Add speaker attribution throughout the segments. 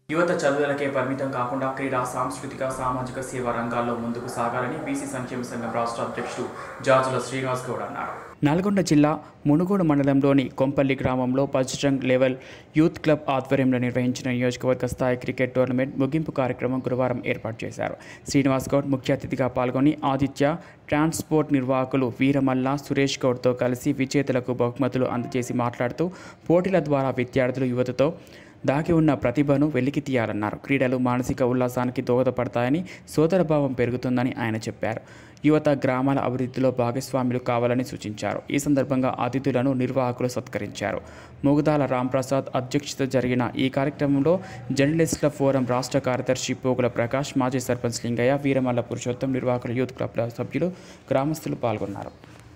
Speaker 1: యువత చదువులకే పరిమితం కాకుండా క్రీడా సాంస్కృతిక సామాజిక సేవా రంగాల్లో ముందుకు సాగాలని బీసీ సంక్షేమ సంఘం రాష్ట్ర అధ్యక్షుడు జాజుల శ్రీనివాస్ గౌడ్ అన్నారు నల్గొండ జిల్లా మునుగోడు మండలంలోని కొంపల్లి గ్రామంలో పజ్రంగ్ లెవెల్ యూత్ క్లబ్ ఆధ్వర్యంలో నిర్వహించిన నియోజకవర్గ స్థాయి క్రికెట్ టోర్నమెంట్ ముగింపు కార్యక్రమం గురువారం ఏర్పాటు చేశారు శ్రీనివాస్ గౌడ్ ముఖ్య అతిథిగా పాల్గొని ఆదిత్య ట్రాన్స్పోర్ట్ నిర్వాహకులు వీరమల్ల సురేష్ గౌడ్తో కలిసి విజేతలకు బహుమతులు అందజేసి మాట్లాడుతూ పోటీల ద్వారా విద్యార్థులు యువతతో దాగి ఉన్న ప్రతిభను వెలికి తీయాలన్నారు క్రీడలు మానసిక ఉల్లాసానికి దోహదపడతాయని సోదరభావం పెరుగుతుందని ఆయన చెప్పారు యువత గ్రామాల అభివృద్ధిలో భాగస్వాములు కావాలని సూచించారు ఈ సందర్భంగా అతిథులను నిర్వాహకులు సత్కరించారు ముగుదాల రాంప్రసాద్ అధ్యక్షత జరిగిన ఈ కార్యక్రమంలో జర్నలిస్టుల ఫోరం రాష్ట్ర కార్యదర్శి పోగుల ప్రకాష్ మాజీ సర్పంచ్ లింగయ్య వీరమల్ల పురుషోత్తం నిర్వాహకులు యూత్ క్లబ్ల సభ్యులు గ్రామస్తులు పాల్గొన్నారు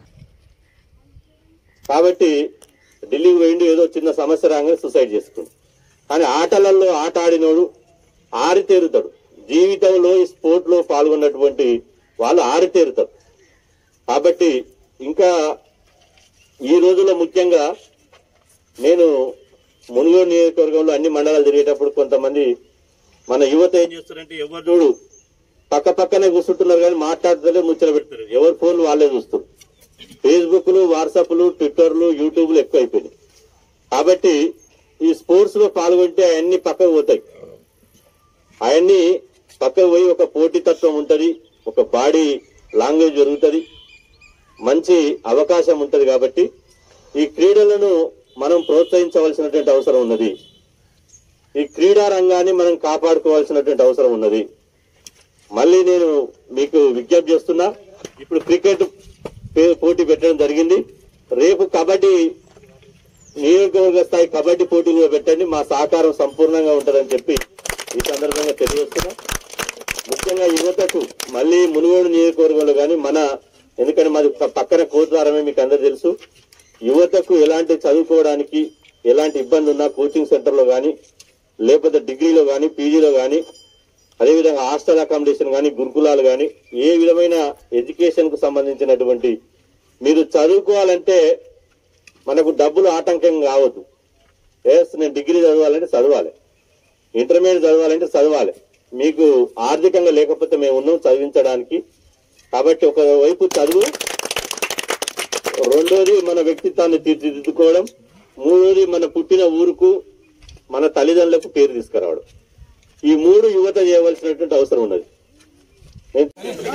Speaker 2: కాబట్టి ఢిల్లీకి పోయిండు ఏదో చిన్న సమస్య రాగానే సూసైడ్ చేసుకుండు కానీ ఆటలలో ఆట ఆడినోడు ఆరితేరుతాడు జీవితంలో ఈ స్పోర్ట్ లో పాల్గొన్నటువంటి వాళ్ళు ఆరితేరుతారు కాబట్టి ఇంకా ఈ రోజుల్లో ముఖ్యంగా నేను మునుగోడు నియోజకవర్గంలో అన్ని మండలాలు తిరిగేటప్పుడు కొంతమంది మన యువత ఏం చేస్తారంటే ఎవరు చూడు పక్క పక్కనే కూర్చుంటున్నారు కానీ మాట్లాడుతుంటే ముచ్చట పెడతారు ఎవరి ఫోన్లు వాళ్ళే చూస్తారు ఫేస్బుక్లు వాట్సాప్లు ట్విట్టర్లు యూట్యూబ్లు ఎక్కువ అయిపోయినాయి కాబట్టి ఈ స్పోర్ట్స్ లో పాల్గొంటే అవన్నీ పక్కకు పోతాయి అవన్నీ పక్కకు పోయి ఒక పోటీతత్వం ఉంటది ఒక బాడీ లాంగ్వేజ్ జరుగుతుంది మంచి అవకాశం ఉంటది కాబట్టి ఈ క్రీడలను మనం ప్రోత్సహించవలసినటువంటి అవసరం ఉన్నది ఈ క్రీడా రంగాన్ని మనం కాపాడుకోవాల్సినటువంటి అవసరం ఉన్నది మళ్ళీ నేను మీకు విజ్ఞప్తి చేస్తున్నా ఇప్పుడు క్రికెట్ పే- పోటీ పెట్టడం జరిగింది రేపు కబడ్డీ నియోజకవర్గ స్థాయి కబడ్డీ పోటీలు కూడా పెట్టండి మా సహకారం సంపూర్ణంగా ఉంటుందని చెప్పి ఈ సందర్భంగా తెలియజేస్తున్నా ముఖ్యంగా యువతకు మళ్ళీ మునుగోడు నియోజకవర్గంలో కానీ మన ఎందుకంటే మాది ప- పక్కన కోట్లారమే మీకు అందరు తెలుసు యువతకు ఎలాంటి చదువుకోవడానికి ఎలాంటి ఇబ్బంది ఉన్నా కోచింగ్ సెంటర్లో కానీ లేకపోతే డిగ్రీలో కానీ పీజీలో కానీ అదేవిధంగా హాస్టల్ అకామిడేషన్ కానీ గురుకులాలు కానీ ఏ విధమైన ఎడ్యుకేషన్ కు సంబంధించినటువంటి మీరు చదువుకోవాలంటే మనకు డబ్బులు ఆటంకం కావద్దు ఎస్ నేను డిగ్రీ చదవాలంటే చదవాలి ఇంటర్మీడియట్ చదవాలంటే చదవాలి మీకు ఆర్థికంగా లేకపోతే మేము ఉన్నాం చదివించడానికి కాబట్టి ఒక వైపు చదువు రెండోది మన వ్యక్తిత్వాన్ని తీర్చిదిద్దుకోవడం మూడోది మన పుట్టిన ఊరుకు మన తల్లిదండ్రులకు పేరు తీసుకురావడం ఈ మూడు యువత చేయవలసినటువంటి అవసరం ఉన్నది నేను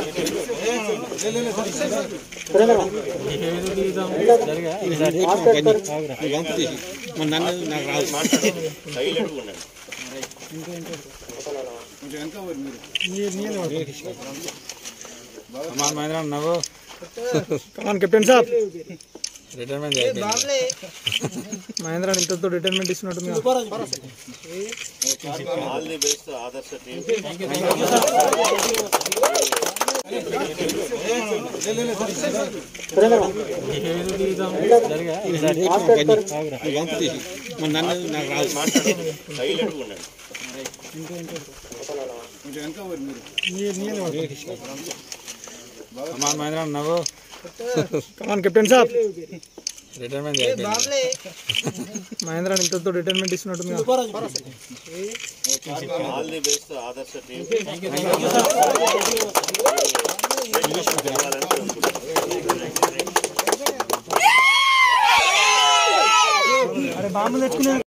Speaker 3: हमारा महिंद्रा नवो
Speaker 4: కమాన్ కెప్టెన్ సాబ్
Speaker 3: रिटायरमेंट जाएगा
Speaker 4: మహేంద్ర ఇంతతో రిటైర్మెంట్ ఇస్తున్నట్టుంది
Speaker 2: ఆల్ ది బెస్ట్ ఆదర్శ టీం
Speaker 3: మన నన్ను నాకు రాదు
Speaker 2: సైలెంట్ ఉండండి
Speaker 3: हमारा महिंद्रा नवो
Speaker 4: కమాన్ కెప్టెన్ సాబ్
Speaker 3: रिटायरमेंट जाएगा
Speaker 4: మహేంద్ర ఇంతతో రిటైర్మెంట్ ఇస్తున్నట్టుంది
Speaker 2: ఆల్ ది బెస్ట్ ఆదర్శ టీం
Speaker 4: అరే బాంబులు తెచ్చుకునే